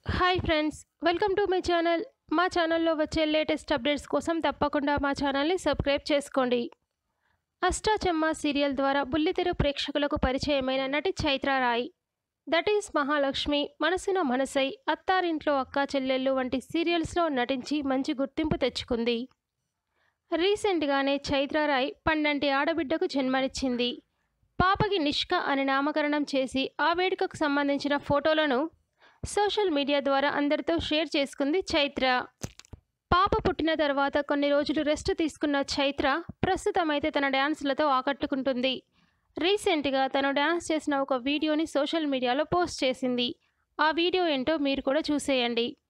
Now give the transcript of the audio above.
hi friends welcome to my channel మా ఛానల్లో వచ్చే లేటెస్ట్ అప్డేట్స్ కోసం తప్పకుండా మా ఛానల్ని సబ్స్క్రైబ్ చేసుకోండి అష్టాచెమ్మ సీరియల్ ద్వారా బుల్లితెర ప్రేక్షకులకు పరిచయమైన నటి చైత్రారాయ్ దట్ ఈస్ మహాలక్ష్మి మనసున మనసై అత్తారింట్లో అక్కా చెల్లెళ్ళు వంటి సీరియల్స్లో నటించి మంచి గుర్తింపు తెచ్చుకుంది రీసెంట్గానే చైత్రారాయ్ పన్నంటి ఆడబిడ్డకు జన్మనిచ్చింది పాపకి నిష్క అని నామకరణం చేసి ఆ వేడుకకు సంబంధించిన ఫోటోలను సోషల్ మీడియా ద్వారా అందరితో షేర్ చేసుకుంది చైత్ర పాప పుట్టిన తర్వాత కొన్ని రోజులు రెస్ట్ తీసుకున్న చైత్ర ప్రస్తుతం అయితే తన డ్యాన్స్లతో ఆకట్టుకుంటుంది రీసెంట్గా తను డ్యాన్స్ చేసిన ఒక వీడియోని సోషల్ మీడియాలో పోస్ట్ చేసింది ఆ వీడియో ఏంటో మీరు కూడా చూసేయండి